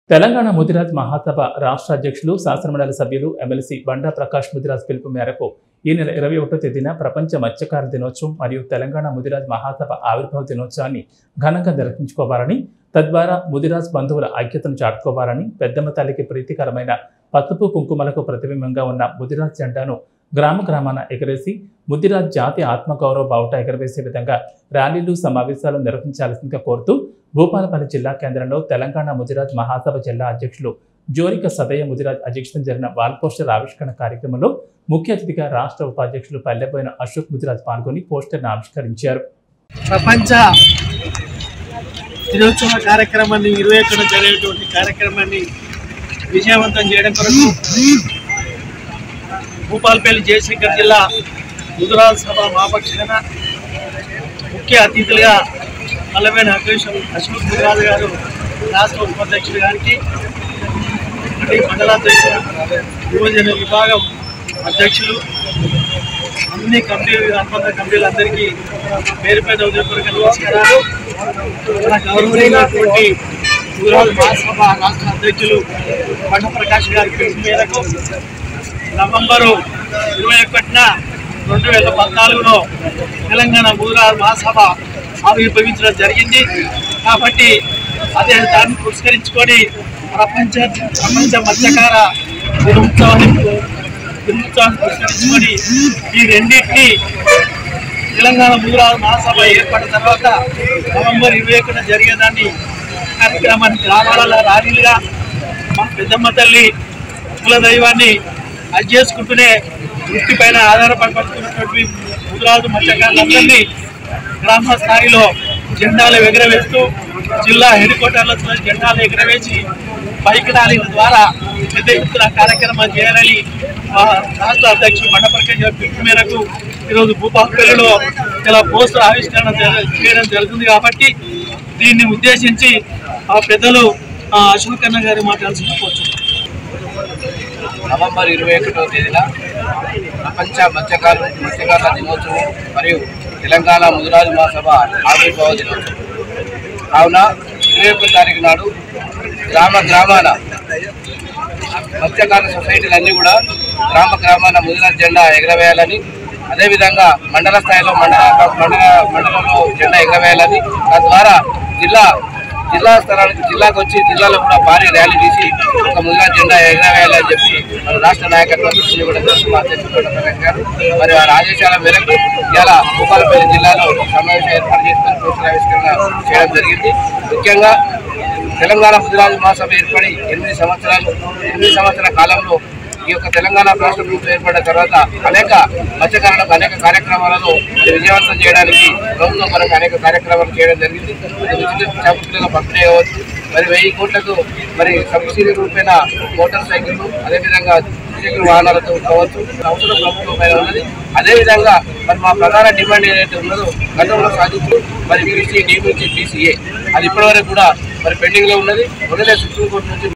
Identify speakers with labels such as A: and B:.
A: తెలంగాణ ముదిరాజ్ మహాసభ రాష్ట్ర అధ్యక్షులు శాసనమండలి సభ్యులు ఎమ్మెల్సీ బండా ప్రకాష్ ముదిరాజ్ పిలుపు మేరకు ఈ నెల ఇరవై ఒకటో తేదీన ప్రపంచ మత్స్యకార దినోత్సవం మరియు తెలంగాణ ముదిరాజ్ మహాసభ ఆవిర్భావ దినోత్సవాన్ని ఘనంగా నిర్వహించుకోవాలని తద్వారా ముదిరాజ్ బంధువుల ఐక్యతను చాటుకోవాలని పెద్దమ్మ తల్లికి ప్రీతికరమైన పసుపు కుంకుమలకు ప్రతిబింబంగా ఉన్న ముదిరాజ్ జెండాను గ్రామ గ్రామాన ఎగరేసి ముదిరాజ్ జాతి ఆత్మగౌరవ బావుట ఎగరవేసే విధంగా ర్యాలీలు సమావేశాలు నిర్వహించాల్సిందిగా కోరుతూ భూపాలపల్లి జిల్లా కేంద్రంలో తెలంగాణ ముదిరాజ్ మహాసభ జిల్లా అధ్యక్షులు జోరిక సదయ ముదిరాజ్ అధ్యక్షతన జరిగిన వాల్ పోస్టర్ ఆవిష్కరణ కార్యక్రమంలో ముఖ్య అతిథిగా రాష్ట్ర ఉపాధ్యక్షులు పల్లెపోయిన అశోక్ ముదిరాజ్ పాల్గొని పోస్టర్ను ఆవిష్కరించారు
B: ప్రపంచ దినోత్సవ కార్యక్రమాన్ని ఇరవై ఒకటి జరిగేటువంటి కార్యక్రమాన్ని విజయవంతం చేయడం కొరకు భూపాలపల్లి జయశంకర్ జిల్లా ముదురాజ్ సభ మాపక్షాన ముఖ్య అతిథులుగా మల్లమైన అకేశం అశోక్ ముదిరాజు గారు రాష్ట్ర ఉపాధ్యక్షుడు గారికి మరియు మండలాధ్యక్షుడు యువజన విభాగం అధ్యక్షులు అన్ని కమిటీలు అనుబంధ కమిటీలందరికీ పేరు పేద ఉదయపూర్వక నమస్కారాలు మన గౌరవనీయులైనటువంటి గుజరాత్ మహాసభ రాష్ట్ర అధ్యక్షులు బండ ప్రకాష్ గారి పిలుపు మేరకు నవంబరు ఇరవై ఒకటిన రెండు వేల పద్నాలుగులో తెలంగాణ గుజరాత్ మహాసభ ఆవిర్భవించడం జరిగింది కాబట్టి అదే దాన్ని పురస్కరించుకొని ప్రపంచ ప్రపంచ మత్స్యకార దినోత్సవాన్ని దినోత్సవాన్ని పురస్కరించుకొని ఈ రెండింటిని తెలంగాణ ముగురాజు మహాసభ ఏర్పడిన తర్వాత నవంబర్ ఇరవై ఒకటిన జరిగేదాన్ని కార్యక్రమాన్ని గ్రామాలలో ర్యాలీలుగా మన పెద్దమ్మ తల్లి కుల దైవాన్ని అది చేసుకుంటూనే వృత్తిపైన ఆధారపడి బతుకున్నటువంటి ముగురాజు మత్స్యకారులందరినీ గ్రామ స్థాయిలో జెండాలు ఎగురవేస్తూ జిల్లా హెడ్ క్వార్టర్లో జెండాలు ఎగురవేసి బైక్ ర్యాలీల ద్వారా పెద్ద ఎత్తున కార్యక్రమాలు చేయాలని మా రాష్ట్ర అధ్యక్షుడు బండప్రకాష్ గారి పిలుపు మేరకు ఈరోజు భూపాలపల్లిలో ఇలా పోస్టర్ ఆవిష్కరణ జర- చేయడం జరుగుతుంది కాబట్టి దీన్ని ఉద్దేశించి ఆ పెద్దలు ఆ అశోక్ అన్న గారి మాట్లాడాల్సిన కోరుతున్నాను
C: నవంబర్ ఇరవై ఒకటవ తేదీన ప్రపంచ మత్స్యకారు మత్స్యకారుల దినోత్సవం మరియు తెలంగాణ ముదిరాజు మహాసభ ఆవిర్భావ దినోత్సవం కావున ఇరవై ఒకటో తారీఖు నాడు గ్రామ గ్రామాన మత్స్యకార సొసైటీలన్నీ కూడా గ్రామ గ్రామాన ముదిరాజ్ జెండా ఎగరవేయాలని అదేవిధంగా మండల స్థాయిలో మండల మండల మండలంలో జెండా ఎగరవేయాలని తద్వారా జిల్లా జిల్లా స్థలానికి జిల్లాకు వచ్చి జిల్లాలో కూడా భారీ ర్యాలీ తీసి ఒక ముదిరాజ్ జెండా ఎగరవేయాలని చెప్పి మన రాష్ట్ర నాయకత్వం దృష్టిని కూడా తెలుసు మా అధ్యక్షుడు డాక్టర్ ప్రకాష్ గారు మరి వారి ఆదేశాల మేరకు ఇవాళ భూపాలపల్లి జిల్లాలో ఈ సమావేశం ఏర్పాటు చేసుకుని పోస్టర్ ఆవిష్కరణ చేయడం జరిగింది ముఖ్యంగా తెలంగాణ ముదిరాజు మహాసభ ఏర్పడి ఎనిమిది సంవత్సరాలు ఎనిమిది సంవత్సరాల కాలంలో ఈ యొక్క తెలంగాణ రాష్ట్ర ప్రభుత్వం ఏర్పడిన తర్వాత అనేక మత్స్యకారులకు అనేక కార్యక్రమాలను మరి విజయవంతం చేయడానికి ప్రభుత్వం పరంగా అనేక కార్యక్రమాలు చేయడం జరిగింది అది ఉచిత చేపల పంపిణీ అవ్వచ్చు మరి వెయ్యి కోట్లకు మరి సబ్సిడీ రూపేణ మోటార్ సైకిళ్ళు అదేవిధంగా ద్విచక్ర వాహనాలతో కావచ్చు అవసరం ప్రభుత్వం పైన ఉన్నది అదేవిధంగా మరి మా ప్రధాన డిమాండ్ ఏదైతే ఉన్నదో గతంలో సాధించు మరి బీసీ డీబీసీ బీసీఏ అది ఇప్పటివరకు కూడా మరి పెండింగ్ లో ఉన్నది మొదలే సుప్రీంకోర్టు నుంచి